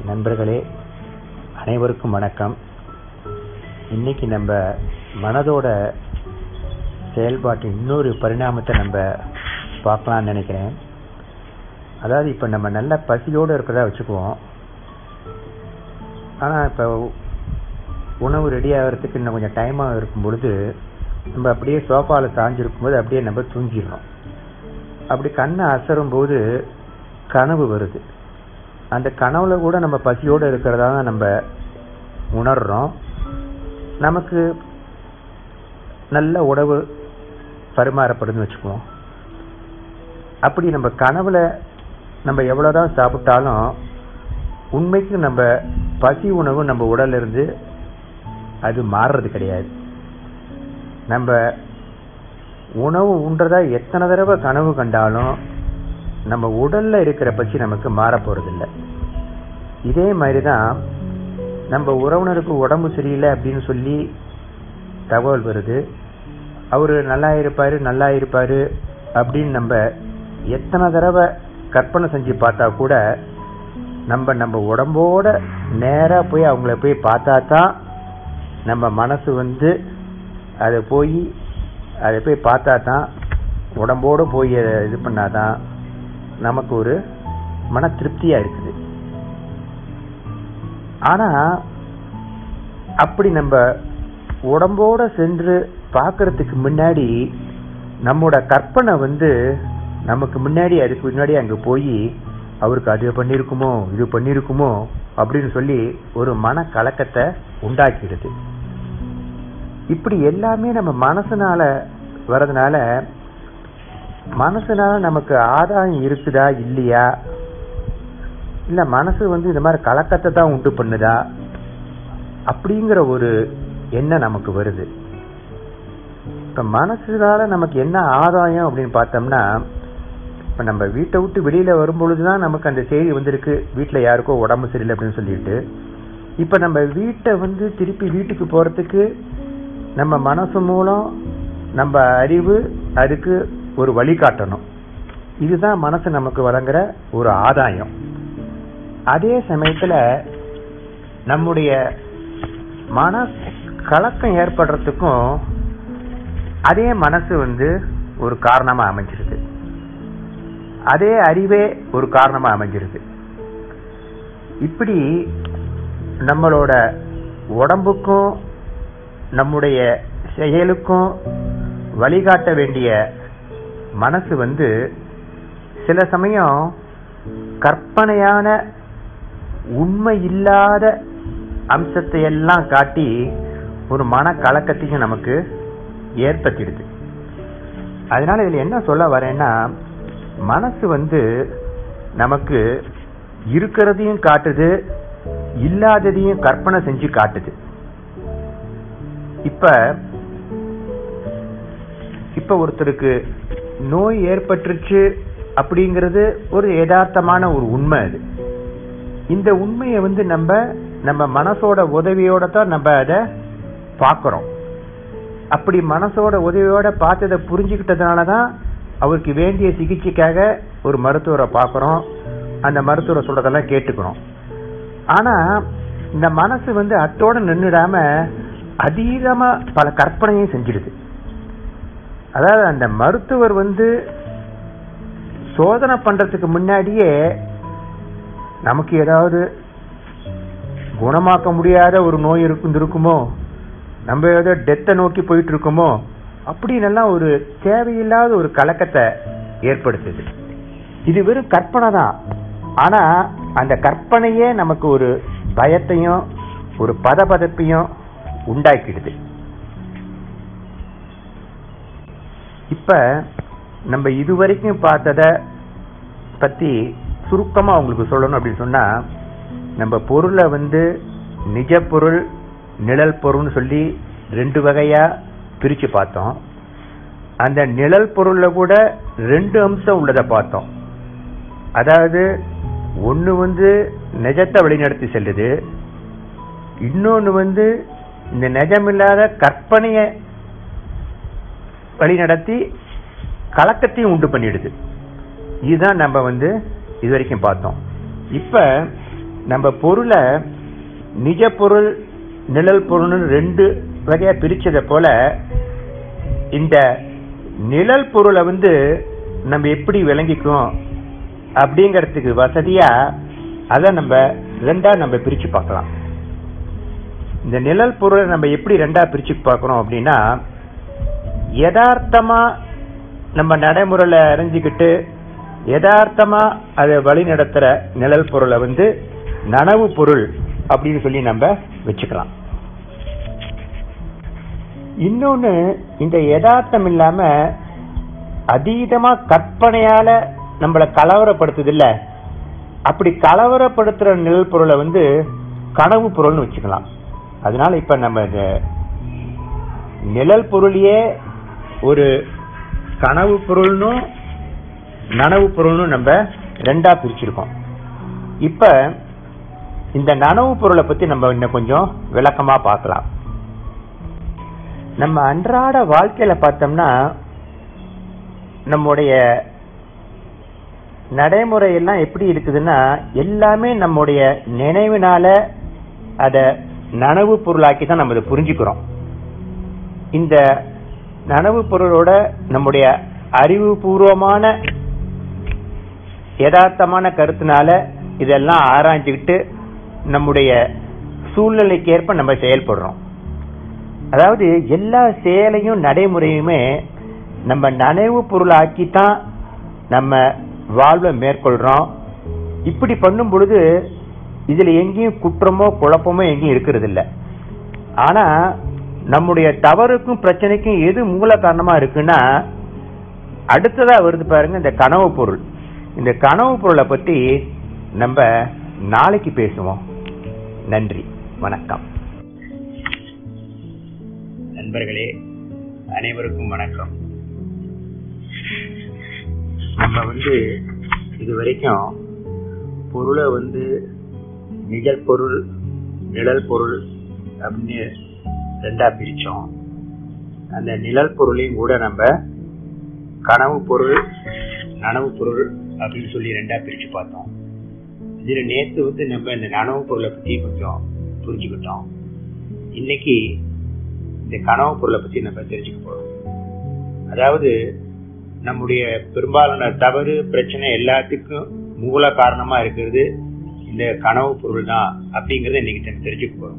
நண்பர்களே அனைவருக்கும் வணக்கம் இன்னைக்கு நம்ம மனதோட செயல்பாட்டின் இன்னொரு பரிணாமத்தை நம்ம பார்க்கலாம்னு நினைக்கிறேன் அதாவது இப்போ நம்ம நல்ல பசியோடு இருக்கிறதா வச்சுக்குவோம் ஆனால் இப்போ உணவு ரெடி ஆகிறதுக்கு இன்னும் கொஞ்சம் டைமாக இருக்கும் பொழுது நம்ம அப்படியே சோஃபாவில் சாஞ்சிருக்கும் போது அப்படியே நம்ம தூங்கிடுறோம் அப்படி கண்ணை அசரும் போது கனவு வருது அந்த கனவுல கூட நம்ம பசியோடு இருக்கிறதா தான் நம்ம உணர்றோம் நமக்கு நல்ல உணவு பரிமாறப்படுதுன்னு வச்சுக்குவோம் அப்படி நம்ம கனவுல நம்ம எவ்வளவுதான் சாப்பிட்டாலும் உண்மைக்கு நம்ம பசி உணவு நம்ம உடல்ல இருந்து அது மாறுறது கிடையாது நம்ம உணவு உண்றதா எத்தனை தடவை கனவு கண்டாலும் நம்ம உடல்ல இருக்கிற பசி நமக்கு மாற போறதில்லை இதே மாதிரிதான் நம்ம உறவினருக்கு உடம்பு சரியில்லை அப்படின்னு சொல்லி தகவல் வருது அவரு நல்லா இருப்பாரு நல்லா இருப்பாரு அப்படின்னு நம்ம எத்தனை தடவை கற்பனை செஞ்சு பார்த்தா கூட நம்ம நம்ம உடம்போட நேரா போய் அவங்கள போய் பார்த்தா தான் நம்ம மனசு வந்து அதை போய் அதை போய் பார்த்தா தான் உடம்போட போய் அதை இது பண்ணாதான் நமக்கு ஒரு மன திருப்தியா இருக்குது ஆனா அப்படி நம்ம உடம்போட சென்று பார்க்கறதுக்கு முன்னாடி நம்மோட கற்பனை வந்து நமக்கு முன்னாடி அதுக்கு முன்னாடி அங்க போய் அவருக்கு அது பண்ணிருக்குமோ இது பண்ணிருக்குமோ அப்படின்னு சொல்லி ஒரு மன கலக்கத்தை உண்டாக்கிடுது இப்படி எல்லாமே நம்ம மனசுனால வர்றதுனால மனசுனால நமக்கு ஆதாயம் இருக்குதா இல்லையா இல்ல மனசு வந்து இந்த மாதிரி கலக்கத்தை தான் உண்டு பண்ணுதா அப்படிங்கிற ஒரு எண்ணம் நமக்கு வருது இப்ப மனசுனால நமக்கு என்ன ஆதாயம் அப்படின்னு பார்த்தோம்னா இப்ப நம்ம வீட்டை விட்டு வெளியில வரும்பொழுதுதான் நமக்கு அந்த செய்தி வந்திருக்கு வீட்டுல யாருக்கோ உடம்பு சரியில்லை அப்படின்னு சொல்லிட்டு இப்ப நம்ம வீட்டை வந்து திருப்பி வீட்டுக்கு போறதுக்கு நம்ம மனசு மூலம் நம்ம அறிவு அதுக்கு ஒரு வழிகாட்டணும் இதுதான் மனசு நமக்கு வழங்குற ஒரு ஆதாயம் அதே சமயத்துல நம்முடைய மன கலக்கம் ஏற்படுறதுக்கும் அதே மனசு வந்து ஒரு காரணமா அமைஞ்சிருது அதே அறிவே ஒரு காரணமா அமைஞ்சிருது இப்படி நம்மளோட உடம்புக்கும் நம்முடைய செயலுக்கும் வழிகாட்ட வேண்டிய மனசு வந்து சில சமயம் கற்பனையான உண்மை இல்லாத அம்சத்தை எல்லாம் காட்டி ஒரு மன கலக்கத்தையும் நமக்கு ஏற்படுத்திடுது அதனால இதுல என்ன சொல்ல வரேன்னா மனசு வந்து நமக்கு இருக்கிறதையும் காட்டுது இல்லாததையும் கற்பனை செஞ்சு காட்டுது இப்ப இப்ப ஒருத்தருக்கு நோய் ஏற்பட்டுருச்சு அப்படிங்கிறது ஒரு யதார்த்தமான ஒரு உண்மை அது இந்த உண்மையை வந்து நம்ம நம்ம மனசோட உதவியோட தான் நம்ம அதை பார்க்கிறோம் அப்படி மனசோட உதவியோட பார்த்ததை புரிஞ்சுக்கிட்டதுனாலதான் அவருக்கு வேண்டிய சிகிச்சைக்காக ஒரு மருத்துவரை பார்க்கிறோம் அந்த மருத்துவரை சொல்றதெல்லாம் கேட்டுக்கிறோம் ஆனா இந்த மனசு வந்து அத்தோட நின்றுடாம அதீதமா பல கற்பனையும் செஞ்சிடுது அதாவது அந்த மருத்துவர் வந்து சோதனை பண்றதுக்கு முன்னாடியே நமக்கு ஏதாவது குணமாக்க முடியாத ஒரு நோய் இருக்கு இருக்குமோ நம்ம ஏதோ டெத்தை நோக்கி போயிட்டு இருக்கோமோ அப்படின்னு ஒரு தேவையில்லாத ஒரு கலக்கத்தை ஏற்படுத்துது இது வெறும் கற்பனை தான் ஆனா அந்த கற்பனையே நமக்கு ஒரு பயத்தையும் ஒரு பதபதப்பையும் உண்டாக்கிடுது இப்ப நம்ம இதுவரைக்கும் பார்த்தத பத்தி சுருக்கமா உங்களுக்கு சொல்லணும் அப்படின்னு சொன்னா நம்ம பொருளை வந்து நிஜ பொருள் நிழல் பொருள்னு சொல்லி ரெண்டு வகையா பிரிச்சு பார்த்தோம் அந்த நிழல் பொருள்ல கூட ரெண்டு அம்சம் உள்ளதை பார்த்தோம் அதாவது ஒன்னு வந்து நிஜத்தை வழிநடத்தி செல்லுது இன்னொன்னு வந்து இந்த நிஜமில்லாத கற்பனைய வழிநடத்தி கலக்கத்தையும் உண்டு பண்ணிடுது இதுதான் நம்ம வந்து இது வரைக்கும் பார்த்தோம் இப்ப நம்ம பொருளை நிஜ பொருள் நிழல் பொருள்னு ரெண்டு வகையா பிரிச்சதை போல இந்த நிழல் பொருளை வந்து நம்ம எப்படி விளங்கிக்கும் அப்படிங்கறதுக்கு வசதியா அதை நம்ம ரெண்டா நம்ம பிரிச்சு பார்க்கலாம் இந்த நிழல் பொருளை நம்ம எப்படி ரெண்டா பிரிச்சு பார்க்கறோம் அப்படின்னா யதார்த்தமா நம்ம நடைமுறையில அறிஞ்சுக்கிட்டு யதார்த்தமா அதை வழி நடத்துற நிழல் பொருளை வந்து நனவு பொருள் அப்படின்னு சொல்லி நம்ம வச்சுக்கலாம் இன்னொன்னு இந்த யதார்த்தம் இல்லாம அதீதமா கற்பனையால நம்மள கலவரப்படுத்துது இல்ல அப்படி கலவரப்படுத்துற நிழல் பொருளை வந்து கனவு பொருள்னு வச்சுக்கலாம் அதனால இப்ப நம்ம இந்த நிழல் பொருளையே ஒரு கனவு பொருள்னும் நனவு பொருள்னு நம்ம ரெண்டா பிரிச்சிருக்கோம் இப்ப இந்த நனவு பொருளை பத்தி நம்ம இன்னும் கொஞ்சம் விளக்கமா பார்க்கலாம் நம்ம அன்றாட வாழ்க்கையில பார்த்தோம்னா நம்முடைய நடைமுறை எல்லாம் எப்படி இருக்குதுன்னா எல்லாமே நம்முடைய நினைவினால அத நனவு பொருளாக்கி தான் நம்ம இதை புரிஞ்சுக்கிறோம் இந்த நனவு பொருளோட நம்முடைய அறிவுபூர்வமான யதார்த்தமான கருத்தினால இதெல்லாம் ஆராய்ஞ்சுக்கிட்டு நம்முடைய சூழ்நிலைக்கு ஏற்ப நம்ம செயல்படுறோம் அதாவது எல்லா செயலையும் நடைமுறையுமே நம்ம நனைவு பொருளாக்கி தான் நம்ம வாழ்வை மேற்கொள்றோம் இப்படி பண்ணும் பொழுது இதுல எங்கேயும் குற்றமோ குழப்பமோ எங்கேயும் இருக்கிறது இல்ல ஆனா நம்முடைய தவறுக்கும் பிரச்சனைக்கும் எது மூல காரணமா இருக்குன்னா அடுத்ததா வருது பாருங்க இந்த கனவு பொருள் இந்த கனவு பொருளை பத்தி நம்ம நாளைக்கு பேசுவோம் நன்றி வணக்கம் நண்பர்களே அனைவருக்கும் வணக்கம் நம்ம வந்து இது வரைக்கும் பொருளை வந்து நிழல் பொருள் நிழல் பொருள் அப்படின்னு ரெண்டா பிரிச்சோம் அந்த நிழல் பொருளையும் கூட நம்ம கனவு பொருள் நனவு பொருள் அப்படின்னு சொல்லி ரெண்டா பிரிச்சு பார்த்தோம் இதுல நேத்து வந்து நம்ம இந்த நனவு பொருளை பத்தி கொஞ்சம் புரிஞ்சுக்கிட்டோம் இன்னைக்கு இந்த கனவு பொருளை பத்தி நம்ம தெரிஞ்சுக்க போறோம் அதாவது நம்முடைய பெரும்பாலான தவறு பிரச்சனை எல்லாத்துக்கும் மூல காரணமா இருக்கிறது இந்த கனவு பொருள் தான் அப்படிங்கறத இன்னைக்கு நம்ம தெரிஞ்சுக்க போறோம்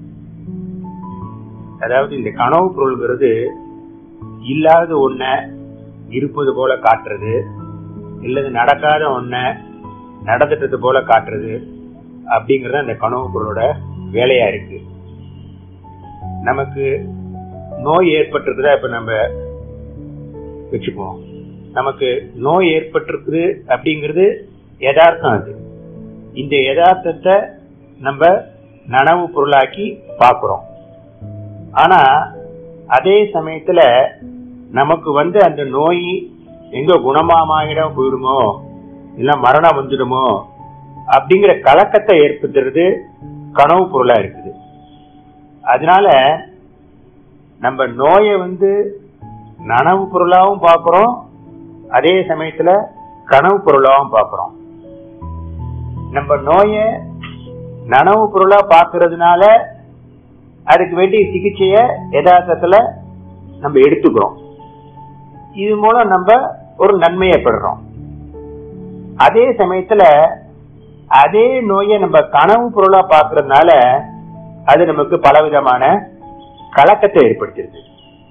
அதாவது இந்த கனவு பொருள்ங்கிறது இல்லாத ஒன்ன இருப்பது போல காட்டுறது இல்லது நடக்காத ஒன்ன நடந்துட்டது போல காட்டுறது அப்படிங்கறது அந்த கனவு பொருளோட வேலையா இருக்கு நமக்கு நோய் ஏற்பட்டிருக்குதா இப்ப நம்ம வச்சுக்குவோம் நமக்கு நோய் ஏற்பட்டிருக்குது அப்படிங்கிறது யதார்த்தம் அது இந்த யதார்த்தத்தை நம்ம நனவு பொருளாக்கி பார்க்கிறோம் ஆனா அதே சமயத்துல நமக்கு வந்து அந்த நோய் எங்க குணமாமாயிடம் போயிடுமோ இல்ல மரணம் வந்துடுமோ அப்படிங்கிற கலக்கத்தை ஏற்படுத்துறது கனவு பொருளா இருக்குது அதனால நம்ம நோயை வந்து நனவு பொருளாவும் பார்க்கிறோம் அதே சமயத்துல கனவு பொருளாவும் பார்க்கிறோம் நம்ம நோய நனவு பொருளா பார்க்கறதுனால அதுக்கு வேண்டிய சிகிச்சைய யதார்த்தத்துல நம்ம எடுத்துக்கிறோம் இது மூலம் நம்ம ஒரு நன்மையை பெறுறோம் அதே சமயத்துல அதே நோயை நம்ம கனவு பொருளா பார்க்கறதுனால அது நமக்கு பலவிதமான கலக்கத்தை ஏற்படுத்திருது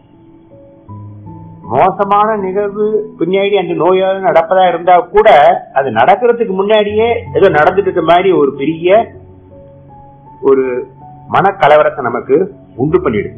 மோசமான நிகழ்வு பின்னாடி அந்த நோயால நடப்பதா இருந்தா கூட அது நடக்கிறதுக்கு முன்னாடியே ஏதோ நடந்துட்டு இருக்க மாதிரி ஒரு பெரிய ஒரு மனக்கலவரத்தை நமக்கு உண்டு பண்ணிடுது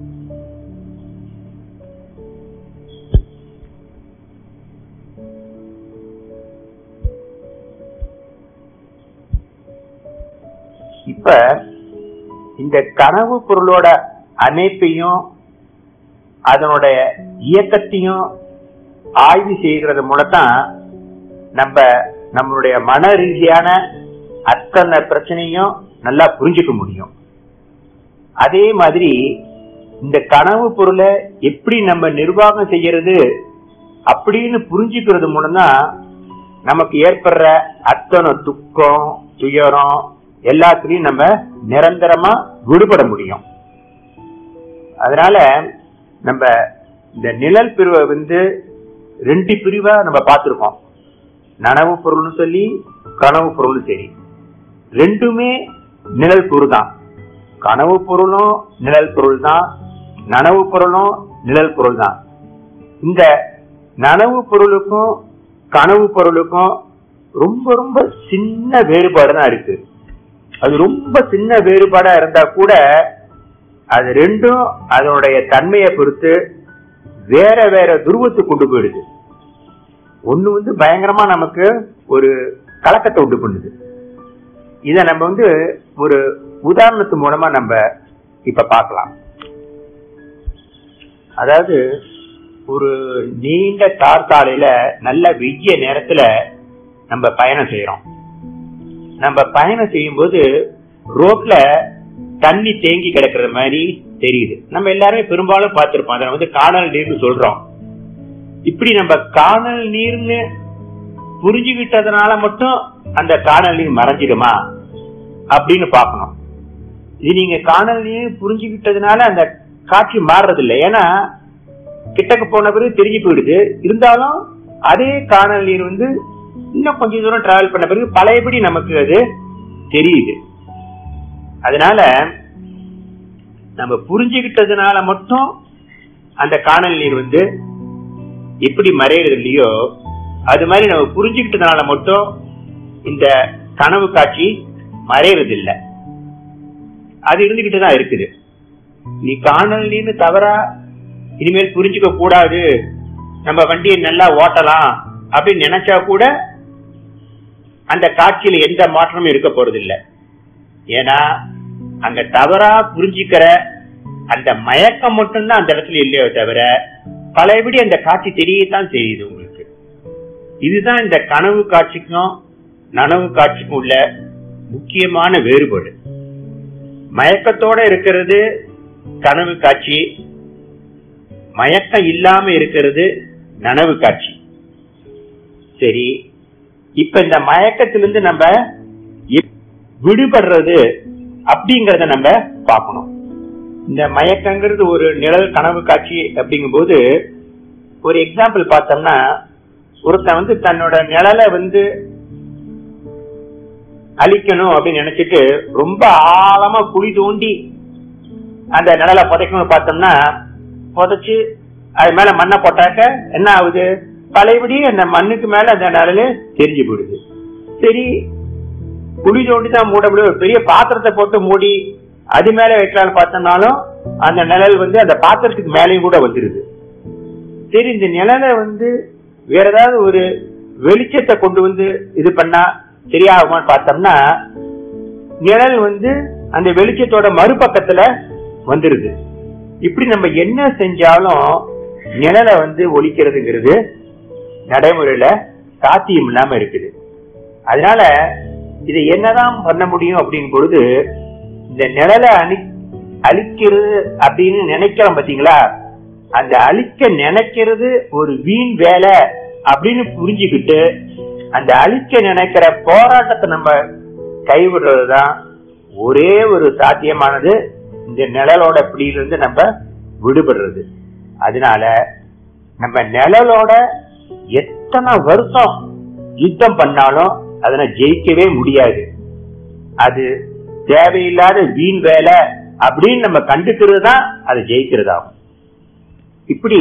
இப்ப இந்த கனவு பொருளோட அமைப்பையும் அதனுடைய இயக்கத்தையும் ஆய்வு செய்கிறது மூலத்தான் நம்ம நம்மளுடைய மன ரீதியான அத்தனை பிரச்சனையும் நல்லா புரிஞ்சுக்க முடியும் அதே மாதிரி இந்த கனவு பொருளை எப்படி நம்ம நிர்வாகம் செய்யறது அப்படின்னு புரிஞ்சுக்கிறது மூலம்தான் நமக்கு ஏற்படுற அத்தனை துக்கம் துயரம் எல்லாத்துலயும் நம்ம நிரந்தரமா விடுபட முடியும் அதனால நம்ம இந்த நிழல் பிரிவை வந்து ரெண்டு பிரிவா நம்ம பார்த்திருக்கோம் நனவு பொருள்னு சொல்லி கனவு பொருள்னு சரி ரெண்டுமே நிழல் பொருள் தான் கனவு பொருளும் நிழல் பொருள் தான் நனவு பொருளும் நிழல் பொருள் தான் இந்த நனவு பொருளுக்கும் கனவு பொருளுக்கும் ரொம்ப ரொம்ப சின்ன வேறுபாடு தான் இருக்கு அது ரொம்ப சின்ன வேறுபாடா இருந்தா கூட அது ரெண்டும் அதனுடைய தன்மையை பொறுத்து வேற வேற துருவத்துக்கு கொண்டு போயிடுது ஒண்ணு வந்து பயங்கரமா நமக்கு ஒரு கலக்கத்தை உண்டு பண்ணுது இத நம்ம வந்து ஒரு உதாரணத்து மூலமா நம்ம இப்ப பார்க்கலாம் அதாவது ஒரு நீண்ட தார் சாலையில நல்ல வெய்ய நேரத்துல நம்ம பயணம் செய்யறோம் நம்ம பயணம் செய்யும்போது ரோட்ல தண்ணி தேங்கி கிடக்குற மாதிரி தெரியுது நம்ம எல்லாருமே பெரும்பாலும் பார்த்திருப்போம் அதை வந்து காணல் நீர்னு சொல்றோம் இப்படி நம்ம காணல் நீர்னு புரிஞ்சுக்கிட்டதுனால மட்டும் அந்த காணல் நீர் மறைஞ்சிடுமா அப்படின்னு பார்க்கணும் இது நீங்க காணல் நீர் புரிஞ்சுக்கிட்டதுனால அந்த காட்சி மாறுறது இல்லை ஏன்னா கிட்டக்கு போன பிறகு தெரிஞ்சு போயிடுது இருந்தாலும் அதே காணல் நீர் வந்து இன்னும் கொஞ்சம் தூரம் டிராவல் பண்ண பிறகு பழையபடி நமக்கு அது தெரியுது அதனால நம்ம புரிஞ்சுக்கிட்டதுனால மட்டும் அந்த காணல் நீர் வந்து எப்படி மறையிறது இல்லையோ அது மாதிரி நம்ம புரிஞ்சுக்கிட்டதுனால மட்டும் இந்த கனவு காட்சி மறையறது இல்லை அது இருந்துகிட்டு தான் இருக்குது நீ காணல் நீர்னு தவறா இனிமேல் புரிஞ்சுக்க கூடாது நம்ம வண்டியை நல்லா ஓட்டலாம் அப்படின்னு நினைச்சா கூட அந்த காட்சியில எந்த மாற்றமும் இருக்க போறது இல்லை ஏன்னா அங்க தவறா புரிஞ்சுக்கிற அந்த மயக்கம் மட்டும்தான் அந்த இடத்துல இல்லையோ தவிர பழையபடி அந்த காட்சி தெரியத்தான் தெரியுது உங்களுக்கு இதுதான் இந்த கனவு காட்சிக்கும் நனவு காட்சிக்கும் உள்ள முக்கியமான வேறுபாடு மயக்கத்தோட இருக்கிறது கனவு காட்சி மயக்கம் இல்லாம இருக்கிறது நனவு காட்சி சரி இப்ப இந்த மயக்கத்திலிருந்து நம்ம விடுபடுறது அப்படிங்கறத நம்ம பார்க்கணும் இந்த மயக்கங்கிறது ஒரு நிழல் கனவு காட்சி அப்படிங்கும்போது ஒரு எக்ஸாம்பிள் பார்த்தோம்னா ஒருத்தன் வந்து தன்னோட நிழலை வந்து அழிக்கணும் அப்படின்னு நினைச்சிட்டு ரொம்ப ஆழமா குழி தோண்டி அந்த நிழலை புதைக்கணும்னு பார்த்தோம்னா புதைச்சு அது மேல மண்ணை போட்டாக்க என்ன ஆகுது பழையபடி அந்த மண்ணுக்கு மேல அந்த நிழலு தெரிஞ்சு போயிடுது சரி குழி தோண்டி தான் மூட முடியும் பெரிய பாத்திரத்தை போட்டு மூடி அது மேல வைக்கலாம்னு பார்த்தோம்னாலும் அந்த நிழல் வந்து அந்த பாத்திரத்துக்கு மேலேயும் கூட வந்துருது சரி இந்த நிழலை வந்து வேற ஏதாவது ஒரு வெளிச்சத்தை கொண்டு வந்து இது பண்ணா சரியாகுமான்னு பார்த்தோம்னா நிழல் வந்து அந்த வெளிச்சத்தோட மறுபக்கத்துல வந்துருது இப்படி நம்ம என்ன செஞ்சாலும் நிழலை வந்து ஒழிக்கிறதுங்கிறது நடைமுறையில சாத்தியம் இல்லாம இருக்குது அதனால இதை என்னதான் பண்ண முடியும் அப்படிங்கும் பொழுது இந்த நிழலை அழி அழிக்கிறது அப்படின்னு நினைக்கிறோம் பாத்தீங்களா அந்த அழிக்க நினைக்கிறது ஒரு வீண் வேலை அப்படின்னு புரிஞ்சுக்கிட்டு அந்த அழிக்க நினைக்கிற போராட்டத்தை நம்ம கைவிடுறதுதான் ஒரே ஒரு சாத்தியமானது இந்த நிழலோட பிடியிலிருந்து நம்ம விடுபடுறது அதனால நம்ம நிழலோட எத்தனை வருஷம் யுத்தம் பண்ணாலும் அதனை ஜெயிக்கவே முடியாது அது தேவையில்லாத வீண் வேலை அப்படின்னு நம்ம கண்டுக்கிறது தான் அதை ஜெயிக்கிறதாகும் இப்படி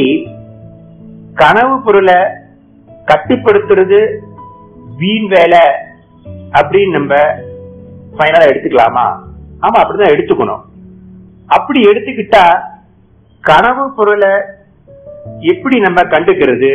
கனவு பொருளை கட்டுப்படுத்துறது வீண் வேலை அப்படின்னு நம்ம ஃபைனலா எடுத்துக்கலாமா ஆமா அப்படிதான் எடுத்துக்கணும் அப்படி எடுத்துக்கிட்டா கனவு பொருளை எப்படி நம்ம கண்டுக்கிறது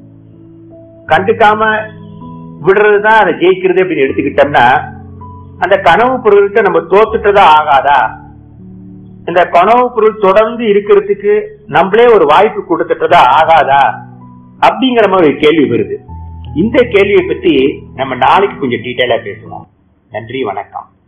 கண்டுக்காம விடுறதுதான் அதை ஜெயிக்கிறது அப்படின்னு எடுத்துக்கிட்டோம்னா அந்த கனவு பொருள்கிட்ட நம்ம தோத்துட்டதா ஆகாதா இந்த கனவு பொருள் தொடர்ந்து இருக்கிறதுக்கு நம்மளே ஒரு வாய்ப்பு கொடுத்துட்டதா ஆகாதா அப்படிங்கிற மாதிரி ஒரு கேள்வி வருது இந்த கேள்வியை பத்தி நம்ம நாளைக்கு கொஞ்சம் டீட்டெயிலா பேசுவோம் நன்றி வணக்கம்